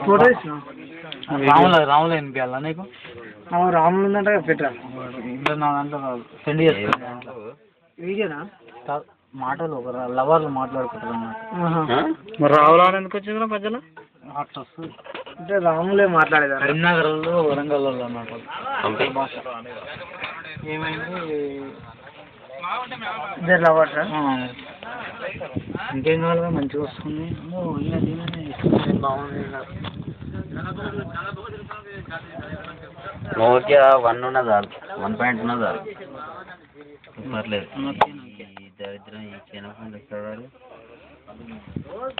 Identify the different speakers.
Speaker 1: Photo ఇచ్చిన
Speaker 2: రాముల రాముల వినిపించాలా నీకు
Speaker 1: రాములు ఉందంట పెట్టరా
Speaker 2: ఇంకా నా దాంట్లో సెండ్ చేస్తాను
Speaker 1: వీడియోనా
Speaker 2: కా- మాటలు ఒక లవర్లు మాట్లాడుకుంటారు అన్నమాట
Speaker 1: మరి రావులా ఎందుకు వచ్చింది మధ్యలో
Speaker 2: అట్లా వస్తుంది
Speaker 1: అంటే రాములే మాట్లాడేదా
Speaker 2: కరీంనగర్లో వరంగల్ వాళ్ళు అన్నమాట భాష ఏమైంది
Speaker 1: ఇద్దరు లవర్స్
Speaker 2: ఆ, ఇంకేం కావాలి మంచిగా వస్తుంది ఓ, ఇలా దీనినే ఇస్తుంది. బాగుంది ఇలా.
Speaker 3: ఓకే వన్ ఉన్న చాలు వన్ పాయింట్ ఉన్న చాలు పర్లేదు
Speaker 2: ఓకే, ఓకే.
Speaker 3: ఈ దరిద్రం ఈ చిన్నప్పుడు